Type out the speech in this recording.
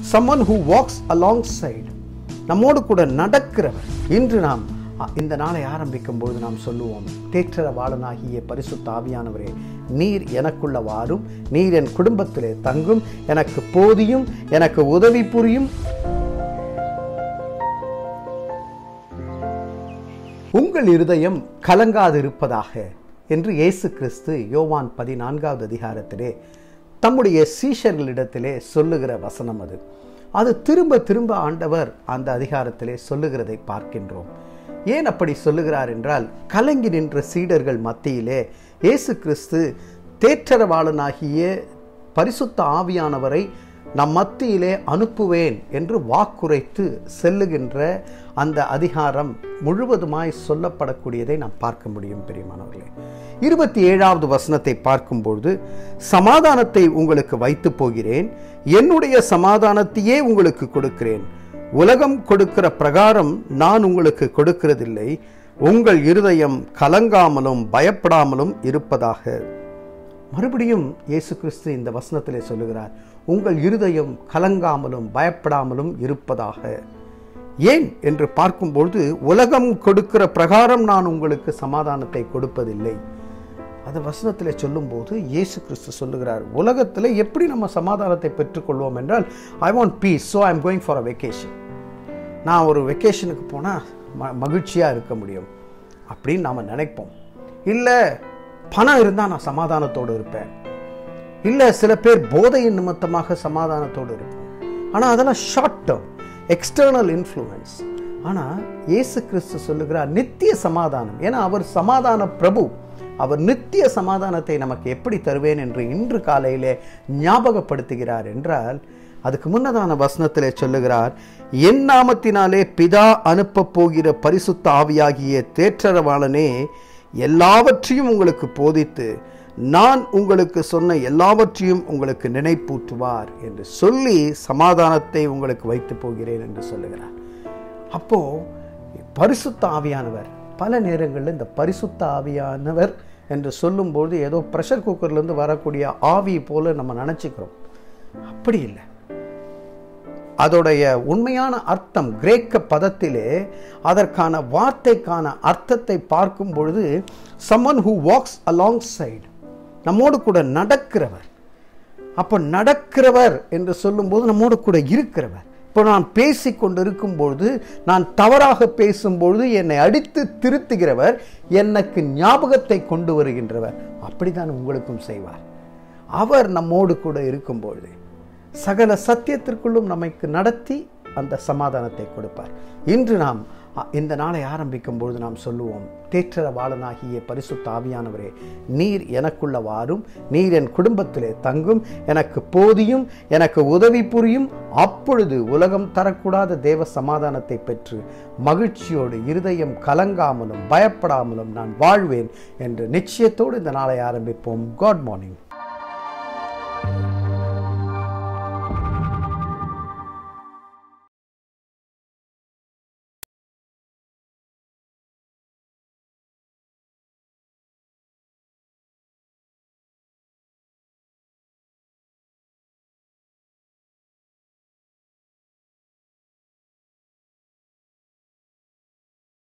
someone who walks alongside நம்மோடு கூட நடக்கிறவர் இன்று நாம் அ- இந்த நாளை ஆரம்பிக்கும் பொழுது நாம் சொல்லுவோம் தேற்றரவாளனாகிய பரிசுத்த ஆவியானவரே நீர் எனக்குள்ள வாரும் நீர் என் குடும்பத்திலே தங்கும் எனக்கு போதியும் எனக்கு உதவி புரியும் உங்கள் இருதயம் கலங்காதிருப்பதாக என்று இயேசு கிறிஸ்து யோவான் பதினான்காவது அதிகாரத்திலே தம்முடைய சீஷர்களிடத்திலே சொல்லுகிற வசனம் அது அது திரும்ப திரும்ப ஆண்டவர் அந்த அதிகாரத்திலே சொல்லுகிறதை பார்க்கின்றோம் ஏன் அப்படி சொல்லுகிறார் என்றால் கலங்கி நின்ற சீடர்கள் மத்தியிலே இயேசு கிறிஸ்து தேற்றரவாளனாகிய பரிசுத்த ஆவியானவரை நம் மத்தியிலே அனுப்புவேன் என்று வாக்குரைத்து செல்லுகின்ற அந்த அதிகாரம் முழுவதுமாய் சொல்லப்படக்கூடியதை நாம் பார்க்க முடியும் பெரியமானவர்களே இருபத்தி ஏழாவது வசனத்தை பார்க்கும்பொழுது சமாதானத்தை உங்களுக்கு வைத்து போகிறேன் என்னுடைய சமாதானத்தையே உங்களுக்கு கொடுக்கிறேன் உலகம் கொடுக்கிற பிரகாரம் நான் உங்களுக்கு கொடுக்கிறதில்லை உங்கள் இருதயம் கலங்காமலும் பயப்படாமலும் இருப்பதாக மறுபடியும் இயேசு கிறிஸ்து இந்த வசனத்திலே சொல்லுகிறார் உங்கள் இருதயம் கலங்காமலும் பயப்படாமலும் இருப்பதாக ஏன் என்று பார்க்கும்பொழுது உலகம் கொடுக்கிற பிரகாரம் நான் உங்களுக்கு சமாதானத்தை கொடுப்பதில்லை அந்த வசனத்திலே சொல்லும்போது இயேசு கிறிஸ்து சொல்லுகிறார் உலகத்தில் எப்படி நம்ம சமாதானத்தை பெற்றுக்கொள்வோம் என்றால் I want peace so I am going for a vacation நான் ஒரு வெக்கேஷனுக்கு போனால் ம மகிழ்ச்சியாக இருக்க முடியும் அப்படின்னு நாம் நினைப்போம் இல்லை பணம் இருந்தால் நான் சமாதானத்தோடு இருப்பேன் இல்லை சில பேர் போதையின் நிமித்தமாக சமாதானத்தோடு இருப்போம் ஆனால் அதெல்லாம் ஷார்ட் டேர்ம் எக்ஸ்டர்னல் இன்ஃப்ளூயன்ஸ் ஆனால் இயேசு கிறிஸ்து சொல்லுகிறார் நித்திய சமாதானம் ஏன்னா அவர் சமாதான பிரபு அவர் நித்திய சமாதானத்தை நமக்கு எப்படி தருவேன் என்று இன்று காலையிலே ஞாபகப்படுத்துகிறார் என்றால் அதுக்கு முன்னதான வசனத்திலே சொல்லுகிறார் என் நாமத்தினாலே பிதா அனுப்பப் போகிற பரிசுத்த ஆவியாகிய தேற்றரவாளனே எல்லாவற்றையும் உங்களுக்கு போதித்து நான் உங்களுக்கு சொன்ன எல்லாவற்றையும் உங்களுக்கு நினைப்பூட்டுவார் என்று சொல்லி சமாதானத்தை உங்களுக்கு வைத்து போகிறேன் என்று சொல்லுகிறார் அப்போ பரிசுத்த ஆவியானவர் பல நேரங்களில் இந்த பரிசுத்த ஆவியானவர் என்று சொல்லும்போது ஏதோ ப்ரெஷர் குக்கர்லேருந்து வரக்கூடிய ஆவி போல நம்ம நினச்சிக்கிறோம் அப்படி இல்லை அதோடைய உண்மையான அர்த்தம் கிரேக்க பதத்திலே அதற்கான வார்த்தைக்கான அர்த்தத்தை பார்க்கும் பொழுது someone who walks alongside நம்மோடு கூட நடக்கிறவர் அப்போ நடக்கிறவர் என்று சொல்லும்போது நம்மோடு கூட இருக்கிறவர் இப்போ நான் பேசி கொண்டிருக்கும் பொழுது நான் தவறாக பேசும்பொழுது என்னை அடித்து திருத்துகிறவர் எனக்கு ஞாபகத்தை கொண்டு வருகின்றவர் அப்படிதான் உங்களுக்கும் செய்வார் அவர் நம்மோடு கூட இருக்கும் பொழுது சகல சத்தியத்திற்குள்ளும் நமக்கு நடத்தி அந்த சமாதானத்தை கொடுப்பார் இன்று நாம் அ, இந்த நாளை ஆரம்பிக்கும் பொழுது நாம் சொல்லுவோம் தேற்றரவாளனாகிய பரிசுத்த ஆவியானவரே நீர் எனக்குள்ள வாரும் நீர் என் குடும்பத்திலே தங்கும் எனக்கு போதியும் எனக்கு உதவி புரியும் அப்பொழுது உலகம் தரக்கூடாத தேவ சமாதானத்தை பெற்று மகிழ்ச்சியோடு இருதயம் கலங்காமலும் பயப்படாமலும் நான் வாழ்வேன் என்று நிச்சயத்தோடு இந்த நாளை ஆரம்பிப்போம் காட் மார்னிங்